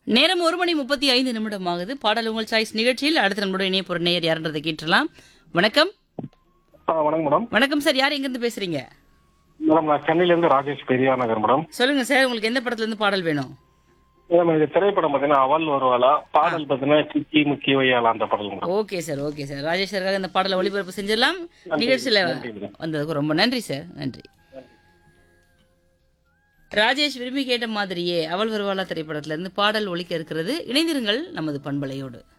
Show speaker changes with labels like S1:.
S1: நேரம் ஒரு மணி முப்பத்தி ஐந்து நிமிடம் ஆகுது பாடல் உங்கள் சாய்ஸ் நிகழ்ச்சியில் அடுத்த நம்மளோட இணைய பொருள் நேயர் யாருன்றதை கேட்டுடலாம் வணக்கம்
S2: ஆ வணக்கம் மேடம்
S1: வணக்கம் சார் யார் எங்கிருந்து பேசுறீங்க
S2: மேடம் நான் சென்னையிலேருந்து ராஜேஷ் பெரியார் நகர் மேடம்
S1: சொல்லுங்க சார் உங்களுக்கு எந்த படத்துல இருந்து பாடல் வேணும்
S2: மேடம் இது திரைப்படம் பார்த்தீங்கன்னா அவள் வருவாளா பாடல் பார்த்தீங்கன்னா சிக்கி முக்கி வையாளா அந்த பாடல் madam
S1: okay sir okay sir Rajesh சாருக்காக இந்த பாடலை ஒளிபரப்பு செஞ்சிடலாம் நிகழ்ச்சியில் வந்ததுக்கு ரொம்ப நன்றி சார் நன்றி ராஜேஷ் விரும்பி கேட்ட மாதிரியே அவள் வருவாளா திரைப்படத்துல இருந்து பாடல் ஒலிக்க இருக்கிறது இணைந்திருங்கள் நமது பண்பலையோடு